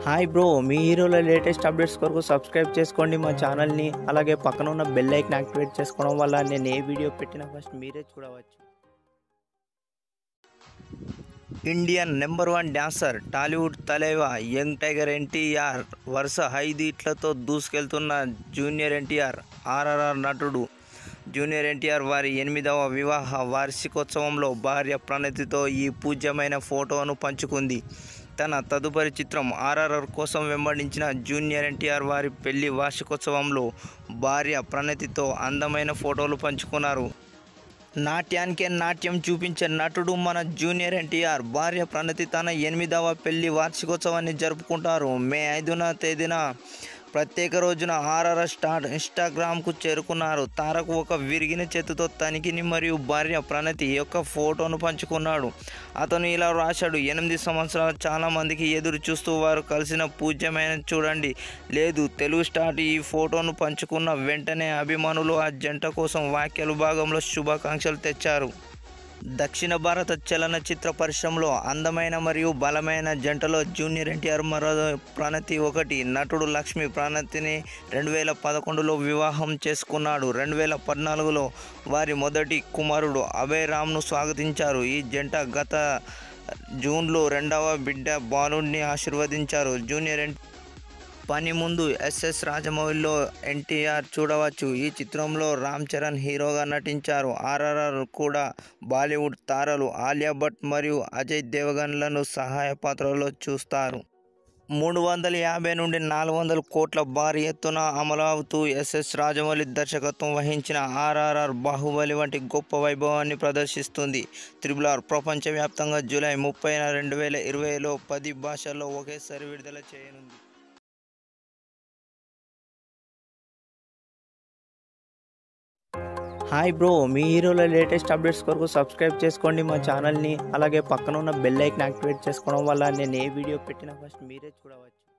hi bro మీ హీరోల latest updates కొరకు subscribe చేసుకోండి మా ఛానల్ని అలాగే పక్కన ఉన్న బెల్ ఐకన్ యాక్టివేట్ చేసుకోవడం వల్ల నేను ఏ వీడియో పెట్టినా ఫస్ట్ మీరే చూడవచ్చు Indian number one dancer Tollywood తలేవా యంగ్ టైగర్ ఎన్టీఆర్ వరుస ఐదు ఇట్లతో దూసుకెళ్తున్న జూనియర్ ఎన్టీఆర్ ఆర్ఆర్ఆర్ నటుడు జూనియర్ ఎన్టీఆర్ వారి ఎనిమిదవ వివాహ వార్షికోత్సవంలో భార్య ప్రణతితో ఈ పూజ్యమైన ఫోటోను పంచుకుంది తన తదుపరి చిత్రం ఆర్ఆర్ఆర్ కోసం వెంబడించిన జూనియర్ ఎన్టీఆర్ వారి పెళ్లి వార్షికోత్సవంలో భార్య ప్రణతితో అందమైన ఫోటోలు పంచుకున్నారు నాట్యానికే నాట్యం చూపించే నటుడు మన జూనియర్ ఎన్టీఆర్ భార్య ప్రణతి తన ఎనిమిదవ పెళ్లి వార్షికోత్సవాన్ని జరుపుకుంటారు మే ఐదున తేదీన ప్రత్యేక రోజున ఆర్ఆర్ఆర్ స్టార్ ఇన్స్టాగ్రామ్కు చేరుకున్నారు తారకు ఒక విరిగిన చేతితో తనిఖీని మరియు భార్య ప్రణతి యొక్క ఫోటోను పంచుకున్నాడు అతను ఇలా రాశాడు ఎనిమిది సంవత్సరాలు చాలా మందికి ఎదురు చూస్తూ వారు కలిసిన పూజ్యమైన చూడండి లేదు తెలుగు స్టార్ ఈ ఫోటోను పంచుకున్న వెంటనే అభిమానులు ఆ జంట కోసం వాక్యాలు భాగంలో శుభాకాంక్షలు తెచ్చారు దక్షిణ భారత చలనచిత్ర పరిశ్రమలో అందమైన మరియు బలమైన జంటలో జూనియర్ ఎన్టీఆర్ మరో ప్రణతి ఒకటి నటుడు లక్ష్మి ప్రణతిని రెండు వేల పదకొండులో వివాహం చేసుకున్నాడు రెండు వేల పద్నాలుగులో వారి మొదటి కుమారుడు అభయ్ రామ్ను స్వాగతించారు ఈ జంట గత జూన్లో రెండవ బిడ్డ బాలుడిని ఆశీర్వదించారు జూనియర్ ఎన్ పని ముందు ఎస్ఎస్ రాజమౌళిలో ఎన్టీఆర్ చూడవచ్చు ఈ చిత్రంలో రామ్ చరణ్ హీరోగా నటించారు ఆర్ఆర్ఆర్ కూడా బాలీవుడ్ తారలు ఆలియా భట్ మరియు అజయ్ దేవగన్లను సహాయ పాత్రలో చూస్తారు మూడు వందల యాభై నుండి నాలుగు వందల కోట్ల భారీ ఎత్తున అమలవుతూ ఎస్ఎస్ రాజమౌళి దర్శకత్వం వహించిన ఆర్ఆర్ఆర్ బాహుబలి వంటి గొప్ప వైభవాన్ని ప్రదర్శిస్తుంది త్రిబుల్ ఆర్ ప్రపంచవ్యాప్తంగా జూలై ముప్పై రెండు వేల ఇరవైలో పది భాషల్లో ఒకేసారి విడుదల చేయనుంది హాయ్ బ్రో మీ హీరోల లేటెస్ట్ అప్డేట్స్ కొరకు సబ్స్క్రైబ్ చేసుకోండి మా ఛానల్ని అలాగే పక్కన ఉన్న బెల్ ఐకన్ యాక్టివేట్ చేసుకోవడం వల్ల నేను ఏ వీడియో పెట్టినా ఫస్ట్ మీరే చూడవచ్చు